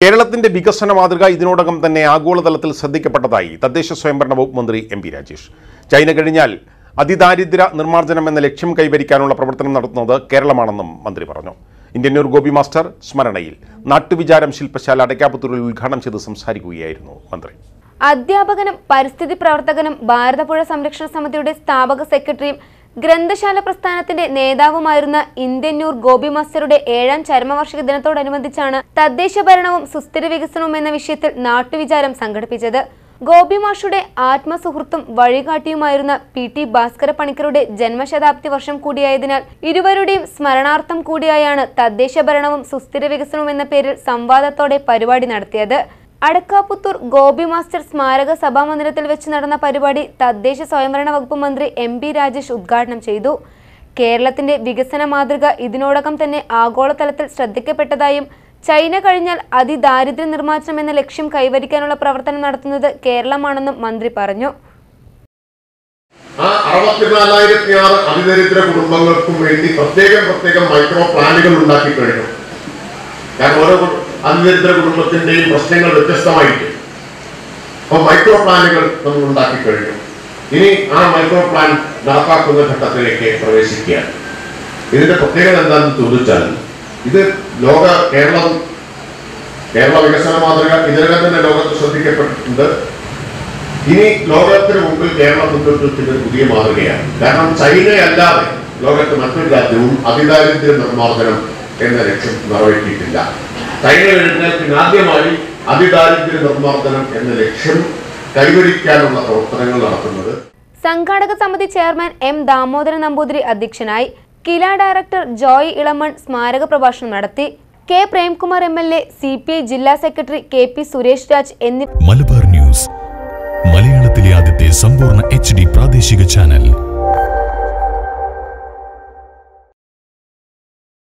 കേരളത്തിന്റെ വികസന മാതൃക ഇതിനോടകം തന്നെ ആഗോളതലത്തിൽ ശ്രദ്ധിക്കപ്പെട്ടതായി തദ്ദേശ സ്വയംഭരണ വകുപ്പ് മന്ത്രി എം പി രാജേഷ് ചൈന കഴിഞ്ഞാൽ അതിദാരിദ്ര്യ നിർമ്മാർജ്ജനം എന്ന ലക്ഷ്യം കൈവരിക്കാനുള്ള പ്രവർത്തനം നടത്തുന്നത് കേരളമാണെന്നും മന്ത്രി പറഞ്ഞു ഇന്ത്യന്നൂർ ഗോപി മാസ്റ്റർ സ്മരണയിൽ നാട്ടുവിചാരം ശില്പശാല അടയ്ക്കാപ്പുത്തൂരിൽ ഉദ്ഘാടനം ചെയ്ത് സംസാരിക്കുകയായിരുന്നു മന്ത്രി അധ്യാപകനും പരിസ്ഥിതി പ്രവർത്തകനും ഭാരതപ്പുഴ സംരക്ഷണ സമിതിയുടെ സ്ഥാപക സെക്രട്ടറിയും ഗ്രന്ഥശാല പ്രസ്ഥാനത്തിന്റെ നേതാവുമായിരുന്ന ഇന്ത്യന്നൂർ ഗോപി മാസ്റ്ററുടെ ഏഴാം ചരമവാർഷിക ദിനത്തോടനുബന്ധിച്ചാണ് തദ്ദേശ ഭരണവും സുസ്ഥിര വികസനവും എന്ന വിഷയത്തിൽ നാട്ടുവിചാരം സംഘടിപ്പിച്ചത് ഗോപി മാഷുടെ ആത്മസുഹൃത്തും വഴികാട്ടിയുമായിരുന്ന പി ടി ഭാസ്കര പണിക്കരുടെ ജന്മശതാബ്ദി വർഷം കൂടിയായതിനാൽ ഇരുവരുടെയും സ്മരണാർത്ഥം കൂടിയായാണ് തദ്ദേശ ഭരണവും സുസ്ഥിര വികസനവും എന്ന പേരിൽ സംവാദത്തോടെ പരിപാടി നടത്തിയത് അടക്കാപുത്തൂർ ഗോപി മാസ്റ്റർ സ്മാരക സഭാമന്ദിരത്തിൽ വെച്ച് നടന്ന പരിപാടി തദ്ദേശ സ്വയംഭരണ വകുപ്പ് മന്ത്രി എം പി രാജേഷ് ഉദ്ഘാടനം ചെയ്തു കേരളത്തിന്റെ വികസന മാതൃക ഇതിനോടകം തന്നെ ആഗോളതലത്തിൽ ശ്രദ്ധിക്കപ്പെട്ടതായും ചൈന കഴിഞ്ഞാൽ അതിദാരിദ്ര്യ നിർമ്മാർജ്ജനം എന്ന ലക്ഷ്യം കൈവരിക്കാനുള്ള പ്രവർത്തനം നടത്തുന്നത് കേരളമാണെന്നും മന്ത്രി പറഞ്ഞു ആ അറുപത്തിനാലായിരത്തി ആറ് അതിദരിദ്ര കുടുംബങ്ങൾക്കും വേണ്ടി പ്രത്യേകം പ്രത്യേകം മൈക്രോ പ്ലാനുകൾ ഉണ്ടാക്കി കഴിഞ്ഞു കാരണം ഓരോ കു- അതിദരിദ്ര കുടുംബത്തിന്റെയും പ്രശ്നങ്ങൾ വ്യത്യസ്തമായിരിക്കും അപ്പൊ മൈക്രോ പ്ലാനുകൾ നമ്മൾ ഉണ്ടാക്കി കഴിഞ്ഞു ഇനി ആ മൈക്രോ പ്ലാൻ നടപ്പാക്കുന്ന ഘട്ടത്തിലേക്ക് പ്രവേശിക്കുകയാണ് ഇതിന്റെ പ്രത്യേകത എന്താണെന്ന് ചോദിച്ചാൽ ഇത് ലോക കേരളം കേരള വികസന മാതൃക ഇതിനകം തന്നെ ലോകത്ത് ശ്രദ്ധിക്കപ്പെട്ടിട്ടുണ്ട് ഇനി ലോകത്തിന് മുമ്പിൽ കേരളം മുന്നോട്ട് വെക്കുന്ന പുതിയ മാതൃകയാണ് കാരണം ചൈനയല്ലാതെ ലോകത്ത് മറ്റൊരു രാജ്യവും അതിദാരിദ്ര്യ നിർമ്മാർജ്ജനം എന്ന ലക്ഷ്യം നിറവേറ്റിയിട്ടില്ല ചൈന കഴിഞ്ഞാൽ പിന്നെ ആദ്യമായി അതിദാരിദ്ര്യ നിർമ്മാർജ്ജനം എന്ന ലക്ഷ്യം കൈവരിക്കാനുള്ള പ്രവർത്തനങ്ങൾ നടത്തുന്നത് സംഘാടക സമിതി ചെയർമാൻ എം ദാമോദരൻ നമ്പൂതിരി അധ്യക്ഷനായി കില ഡയറക്ടർ ജോയ് ഇളമൺ സ്മാരക പ്രഭാഷണം നടത്തി K Premkumar M L A C P I ജില്ലാ secretary K P Suresh Raj എന്നിവർ മലബാർ ന്യൂസ് മലയാളത്തിലെ ആദ്യത്തെ സമ്പൂർണ്ണ എച്ച് ഡി പ്രാദേശിക ചാനൽ